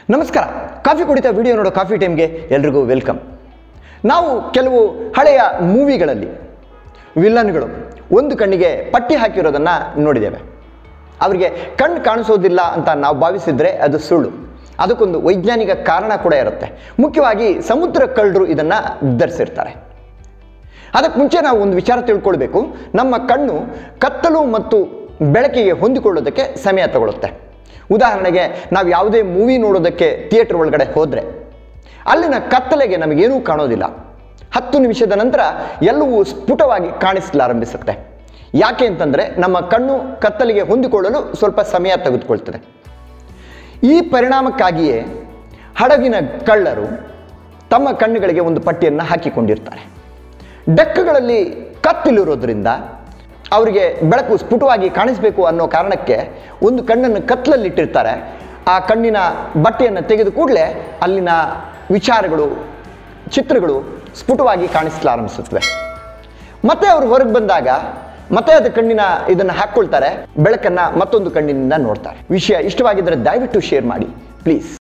ನಮಸ್ಕಾರ ಕಾಫಿ ಕುಡಿತಾ ವಿಡಿಯೋ ನೋಡೋ ಕಾಫಿ ಟೈಮ್ಗೆ ಎಲ್ರಿಗೂ ವೆಲ್ಕಮ್ ನಾವು ಕೆಲವು ಹಳೆಯ ಮೂವಿಗಳಲ್ಲಿ ವಿಲನ್ಗಳು ಒಂದು ಕಣ್ಣಿಗೆ ಪಟ್ಟಿ ಹಾಕಿರೋದನ್ನು ನೋಡಿದ್ದೇವೆ ಅವರಿಗೆ ಕಣ್ಣು ಕಾಣಿಸೋದಿಲ್ಲ ಅಂತ ನಾವು ಭಾವಿಸಿದ್ರೆ ಅದು ಸುಳ್ಳು ಅದಕ್ಕೊಂದು ವೈಜ್ಞಾನಿಕ ಕಾರಣ ಕೂಡ ಇರುತ್ತೆ ಮುಖ್ಯವಾಗಿ ಸಮುದ್ರ ಕಳ್ಳರು ಇದನ್ನು ಧರಿಸಿರ್ತಾರೆ ಅದಕ್ಕೆ ಮುಂಚೆ ನಾವು ಒಂದು ವಿಚಾರ ತಿಳ್ಕೊಳ್ಬೇಕು ನಮ್ಮ ಕಣ್ಣು ಕತ್ತಲು ಮತ್ತು ಬೆಳಕಿಗೆ ಹೊಂದಿಕೊಳ್ಳೋದಕ್ಕೆ ಸಮಯ ತಗೊಳುತ್ತೆ ಉದಾಹರಣೆಗೆ ನಾವು ಯಾವುದೇ ಮೂವಿ ನೋಡೋದಕ್ಕೆ ಥಿಯೇಟರ್ ಒಳಗಡೆ ಹೋದರೆ ಅಲ್ಲಿನ ಕತ್ತಲೆಗೆ ನಮಗೇನೂ ಕಾಣೋದಿಲ್ಲ ಹತ್ತು ನಿಮಿಷದ ನಂತರ ಎಲ್ಲವೂ ಸ್ಫುಟವಾಗಿ ಕಾಣಿಸಲಾರಂಭಿಸುತ್ತೆ ಯಾಕೆ ಅಂತಂದರೆ ನಮ್ಮ ಕಣ್ಣು ಕತ್ತಲಿಗೆ ಹೊಂದಿಕೊಳ್ಳಲು ಸ್ವಲ್ಪ ಸಮಯ ತೆಗೆದುಕೊಳ್ತದೆ ಈ ಪರಿಣಾಮಕ್ಕಾಗಿಯೇ ಹಡಗಿನ ಕಳ್ಳರು ತಮ್ಮ ಕಣ್ಣುಗಳಿಗೆ ಒಂದು ಪಟ್ಟಿಯನ್ನು ಹಾಕಿಕೊಂಡಿರ್ತಾರೆ ಡಕ್ಕಗಳಲ್ಲಿ ಕತ್ತಲಿರೋದ್ರಿಂದ ಅವರಿಗೆ ಬೆಳಕು ಸ್ಫುಟವಾಗಿ ಕಾಣಿಸಬೇಕು ಅನ್ನೋ ಕಾರಣಕ್ಕೆ ಒಂದು ಕಣ್ಣನ್ನು ಕತ್ತಲಲ್ಲಿಟ್ಟಿರ್ತಾರೆ ಆ ಕಣ್ಣಿನ ಬಟ್ಟೆಯನ್ನು ತೆಗೆದು ಕೂಡಲೇ ಅಲ್ಲಿನ ವಿಚಾರಗಳು ಚಿತ್ರಗಳು ಸ್ಫುಟವಾಗಿ ಕಾಣಿಸಲಾರಂಭಿಸುತ್ತವೆ ಮತ್ತೆ ಅವರು ಹೊರಗೆ ಬಂದಾಗ ಮತ್ತೆ ಅದು ಕಣ್ಣಿನ ಇದನ್ನು ಹಾಕ್ಕೊಳ್ತಾರೆ ಬೆಳಕನ್ನು ಮತ್ತೊಂದು ಕಣ್ಣಿನಿಂದ ನೋಡ್ತಾರೆ ವಿಷಯ ಇಷ್ಟವಾಗಿದ್ದರೆ ದಯವಿಟ್ಟು ಶೇರ್ ಮಾಡಿ ಪ್ಲೀಸ್